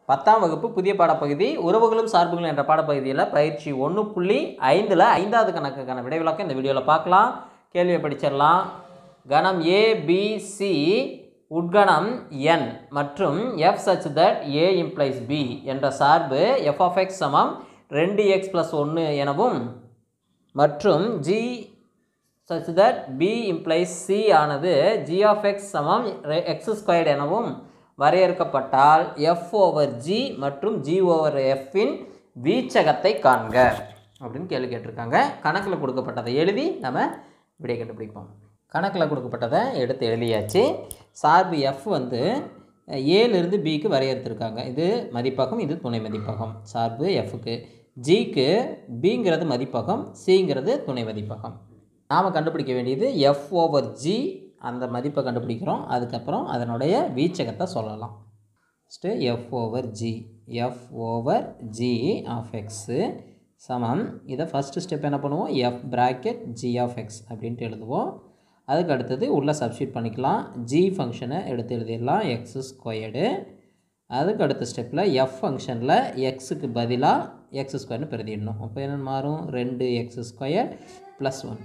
பத்தாம் வகுப்பு புதிய பாடப்பகுதி உறவுகளும் சார்புகளும் என்ற பாடப்பகுதியில் பயிற்சி ஒன்று புள்ளி ஐந்தில் ஐந்தாவது கணக்குக்கான விடைவிலக்கம் இந்த வீடியோவில் பார்க்கலாம் கேள்வியை படிச்சிடலாம் கணம் ஏ பி சி உட்கணம் என் மற்றும் f such that A implies B என்ற சார்பு எஃப் ஆஃப் எக்ஸ் சமம் ரெண்டு எக்ஸ் ப்ளஸ் ஒன்று எனவும் மற்றும் g such that B implies C ஆனது ஜி ஆஃப் எக்ஸ் சமம் எக்ஸ் ஸ்கொயர்டு எனவும் வரையறுக்கப்பட்டால் எஃப் ஓவர் ஜி மற்றும் ஜி ஓவர் எஃப்பின் வீச்சகத்தை காண்க அப்படின்னு கேள்வி கேட்டிருக்காங்க கணக்கில் கொடுக்கப்பட்டதை எழுதி நம்ம விடை கண்டுபிடிப்போம் கணக்கில் கொடுக்கப்பட்டதை எடுத்து எழுதியாச்சு சார்பு எஃப் வந்து ஏலேருந்து பிக்கு வரையறுத்திருக்காங்க இது மதிப்பகம் இது துணை மதிப்பகம் சார்பு எஃப்க்கு ஜிக்கு பிங்கிறது மதிப்பகம் சிங்கிறது துணை மதிப்பகம் நாம் கண்டுபிடிக்க வேண்டியது எஃப் ஓவர் ஜி அந்த மதிப்பை கண்டுபிடிக்கிறோம் அதுக்கப்புறம் அதனுடைய வீச்சகத்தை சொல்லலாம் first f over g f over g of x சமம் இதை ஃபஸ்ட்டு ஸ்டெப் என்ன பண்ணுவோம் f bracket g of x அப்படின்ட்டு எழுதுவோம் அதுக்கு அடுத்தது உள்ளே சப்ஸ்டியூட் பண்ணிக்கலாம் ஜி ஃபங்க்ஷனை எடுத்து எழுதிடலாம் எக்ஸ் ஸ்கொயர்டு அதுக்கு அடுத்த ஸ்டெப்பில் எஃப் ஃபங்க்ஷனில் எக்ஸுக்கு பதிலாக எக்ஸ் ஸ்கொயர்னு பெருதிடணும் அப்போ என்ன மாறும் ரெண்டு x square plus one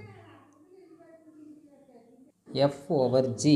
f over g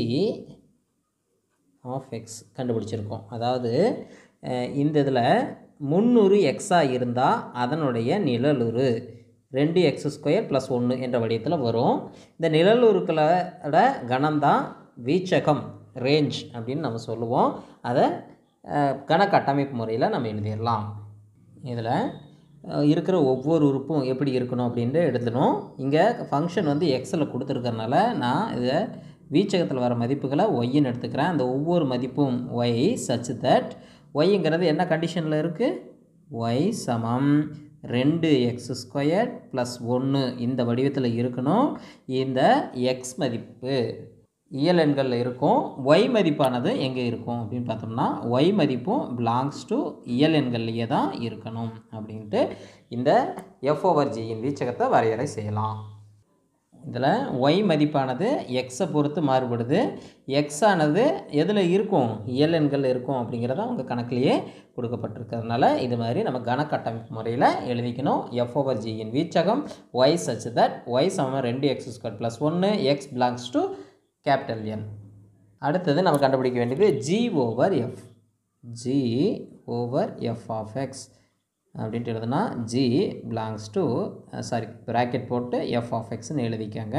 of x கண்டுபிடிச்சிருக்கோம் அதாவது அஹ், இந்த இதில் முந்நூறு எக்ஸாக இருந்தால் அதனுடைய நிழலுரு ரெண்டு எக்ஸ் ஸ்கொயர் ப்ளஸ் ஒன்று என்ற வடிவத்தில் வரும் இந்த நிழலுருக்களோட கணம்தான் வீச்சகம் ரேஞ்ச் அப்படின்னு நம்ம சொல்லுவோம் அதை அஹ், கணக்கட்டமைப்பு முறையில் நம்ம எழுதிடலாம் இதில் இருக்கிற ஒவ்வொரு உறுப்பும் எப்படி இருக்கணும் அப்படின்ட்டு எழுதணும் இங்கே ஃபங்க்ஷன் வந்து எக்ஸில் கொடுத்துருக்கறனால நான் இதை வீச்சகத்தில் வர மதிப்புகளை ஒய்ன்னு எடுத்துக்கிறேன் அந்த ஒவ்வொரு மதிப்பும் ஒய் சச் தட் ஒய்ங்கிறது என்ன கண்டிஷனில் இருக்குது ஒய் சமம் ரெண்டு எக்ஸ் ஸ்கொயர் ப்ளஸ் ஒன்று இந்த வடிவத்தில் இருக்கணும் இந்த எக்ஸ் மதிப்பு இயல் எண்களில் இருக்கும் ஒய் மதிப்பானது எங்கே இருக்கும் அப்படின்னு பார்த்தோம்னா ஒய் மதிப்பும் பிலாங்ஸ் டு இயல் எண்கள்லேயே தான் இருக்கணும் அப்படின்ட்டு இந்த எஃப் ஓவர் ஜியின் வீச்சகத்தை வரையறை செய்யலாம் இதில் ஒய் மதிப்பானது எக்ஸை பொறுத்து மாறுபடுது எக்ஸ் ஆனது எதில் இருக்கும் இயல் எண்கள் இருக்கும் அப்படிங்கிறத உங்கள் கணக்கிலேயே கொடுக்கப்பட்டிருக்கிறதுனால இது மாதிரி நம்ம கணக்கட்டமைப்பு முறையில் எழுதிக்கணும் எஃப் ஓவர் ஜியின் வீச்சகம் ஒய் சச் தட் ஒய் சமம் ரெண்டு எக்ஸ் ஸ்கொயர் ப்ளஸ் ஒன்று x belongs to capital N அடுத்தது நம்ம கண்டுபிடிக்க வேண்டியது g over f g over f of x அப்படின்ட்டு எழுதுனா g belongs to sorry bracket போட்டு எஃப் ஆஃப் எக்ஸ்னு எழுதிக்கங்க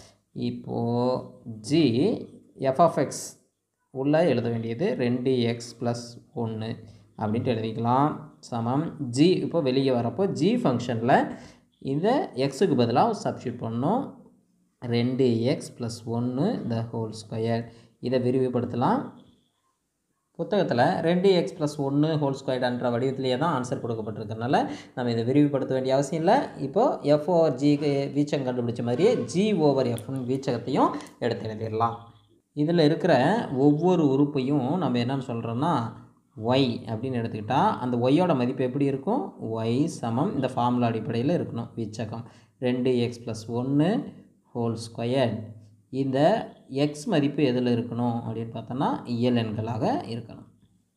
இப்போது ஜி எஃப் ஆஃப் எக்ஸ் உள்ளே எழுத வேண்டியது ரெண்டு எக்ஸ் ப்ளஸ் ஒன்று அப்படின்ட்டு எழுதிக்கலாம் சமம் ஜி இப்போ வெளியே வரப்போ ஜி ஃபங்க்ஷனில் இந்த எக்ஸுக்கு பதிலாக சப்ஸ்டியூட் பண்ணணும் ரெண்டு எக்ஸ் ப்ளஸ் ஒன்று த ஹோல் ஸ்கொயர் இதை விரிவுபடுத்தலாம் புத்தகத்தில் ரெண்டு எக்ஸ் ப்ளஸ் ஒன்று ஹோல் ஸ்கொயர்ன்ற வடிவத்திலேயே தான் ஆன்சர் கொடுக்கப்பட்டிருக்கறனால நம்ம இதை விரிவுபடுத்த வேண்டிய அவசியம் இல்லை இப்போது எஃப் ஓவர் ஜிக்கு வீச்சம் கண்டுபிடிச்ச மாதிரியே ஜி ஓவர் எஃப்னு வீச்சகத்தையும் எடுத்து எழுதிடலாம் இதில் இருக்கிற ஒவ்வொரு உறுப்பையும் நம்ம என்னன்னு சொல்கிறோன்னா ஒய் அப்படின்னு எடுத்துக்கிட்டால் அந்த ஒய்யோட மதிப்பு எப்படி இருக்கும் ஒய் சமம் இந்த ஃபார்முலா அடிப்படையில் இருக்கணும் வீச்சகம் ரெண்டு எக்ஸ் ப்ளஸ் ஒன்று ஹோல் ஸ்கொயர் இந்த எக்ஸ் மதிப்பு எதில் இருக்கணும் அப்படின்னு பார்த்தோன்னா இயல் எண்களாக இருக்கணும்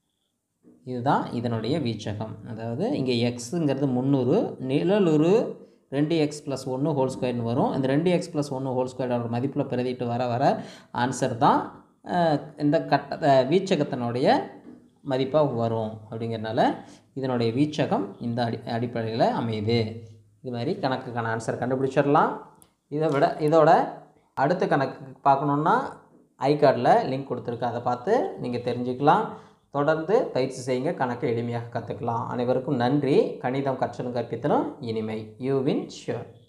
இதுதான் இதனுடைய வீச்சகம் அதாவது இங்கே எக்ஸுங்கிறது முந்நூறு நிழலுரு ரெண்டு எக்ஸ் ப்ளஸ் ஒன்று ஹோல் ஸ்கொயர்னு வரும் இந்த ரெண்டு எக்ஸ் ப்ளஸ் ஒன்று ஹோல் ஸ்கொயரோட மதிப்பில் பிரதிட்டு வர வர ஆன்சர் தான் அஹ், இந்த கட்ட அஹ், வீச்சகத்தினுடைய மதிப்பாக வரும் அப்படிங்கிறனால இதனுடைய வீச்சகம் இந்த அடி அடிப்படையில் அமையுது இது மாதிரி கணக்குக்கான ஆன்சர் கண்டுபிடிச்சிடலாம் இதை விட இதோட அடுத்த கணக்கு பார்க்கணுன்னா ஐகார்டில் லிங்க் கொடுத்துருக்கு அதை பார்த்து நீங்கள் தெரிஞ்சுக்கலாம் தொடர்ந்து பயிற்சி செய்யுங்க கணக்கை எளிமையாக கற்றுக்கலாம் அனைவருக்கும் நன்றி கணிதம் கற்றலும் கற்பித்தலும் இனிமை யூ வின் ஷியோர்